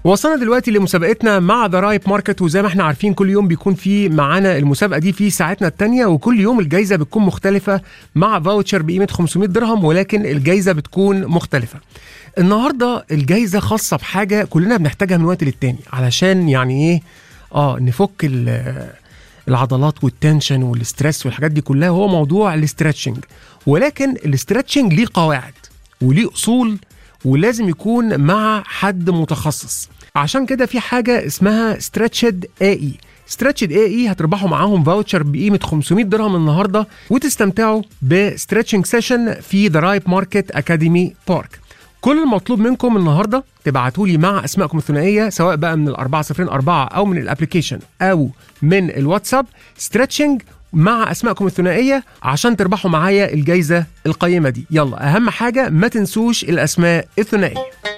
وصلنا دلوقتي لمسابقتنا مع ذا رايب ماركت وزي ما احنا عارفين كل يوم بيكون في معانا المسابقه دي في ساعتنا التانية وكل يوم الجائزه بتكون مختلفه مع فاوتشر بقيمه 500 درهم ولكن الجائزه بتكون مختلفه النهارده الجائزه خاصه بحاجه كلنا بنحتاجها من وقت للتاني علشان يعني ايه اه نفك ال- العضلات والتنشن والستريس والحاجات دي كلها هو موضوع الاسترتشنج ولكن الاسترتشنج ليه قواعد وليه اصول ولازم يكون مع حد متخصص عشان كده في حاجه اسمها ستريتشد اي اي ستريتشد اي اي هتربحوا معاهم فاوتشر بقيمه 500 درهم النهارده وتستمتعوا بستريتشنج سيشن في ذا رايب ماركت اكاديمي بارك كل المطلوب منكم النهارده تبعتوا لي مع اسمائكم الثنائيه سواء بقى من الأربعة صفرين أربعة أو من الابلكيشن أو من الواتساب ستريتشنج مع اسمائكم الثنائيه عشان تربحوا معايا الجايزه القيمه دي يلا اهم حاجه ما تنسوش الاسماء الثنائيه